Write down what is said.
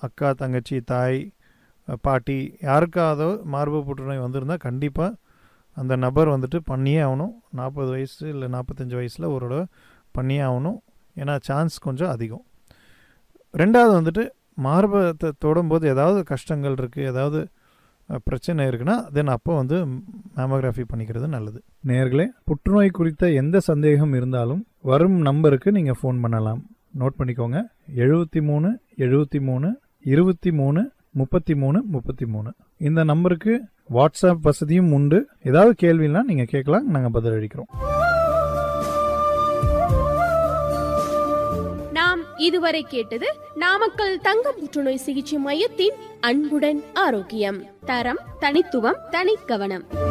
அக்கா தங்கச்சி தாய் அஹ், பாட்டி யாருக்காவது மார்பு புற்றுநோய் வந்திருந்தால் கண்டிப்பாக அந்த நபர் வந்துட்டு பண்ணியே ஆகணும் நாற்பது வயசு இல்லை நாற்பத்தஞ்சு வயசில் ஒரு தடவை பண்ணியே ஆகணும் ஏன்னா சான்ஸ் கொஞ்சம் அதிகம் ரெண்டாவது வந்துட்டு மார்பகத்தை தொடும்போது ஏதாவது கஷ்டங்கள் இருக்குது ஏதாவது அஹ், பிரச்சனை இருக்குன்னா தென் அப்போ வந்து மேமோகிராஃபி பண்ணிக்கிறது நல்லது நேர்களே புற்றுநோய் குறித்த எந்த சந்தேகம் இருந்தாலும் வரும் நம்பருக்கு நீங்கள் ஃபோன் பண்ணலாம் நோட் பண்ணிக்கோங்க எழுபத்தி மூணு எழுபத்தி மூணு இருபத்தி மூணு முப்பத்தி மூணு முப்பத்தி மூணு இந்த நம்பருக்கு வாட்ஸ்அப் வசதியும் உண்டு ஏதாவது கேள்வினா நீங்கள் கேட்கலாம் நாங்கள் பதிலளிக்கிறோம் நாம் இதுவரை கேட்டது நாமக்கல் தங்க புற்றுநோய் சிகிச்சை மையத்தின் அன்புடன் ஆரோக்கியம் தரம் தனித்துவம் தனிக்கவனம்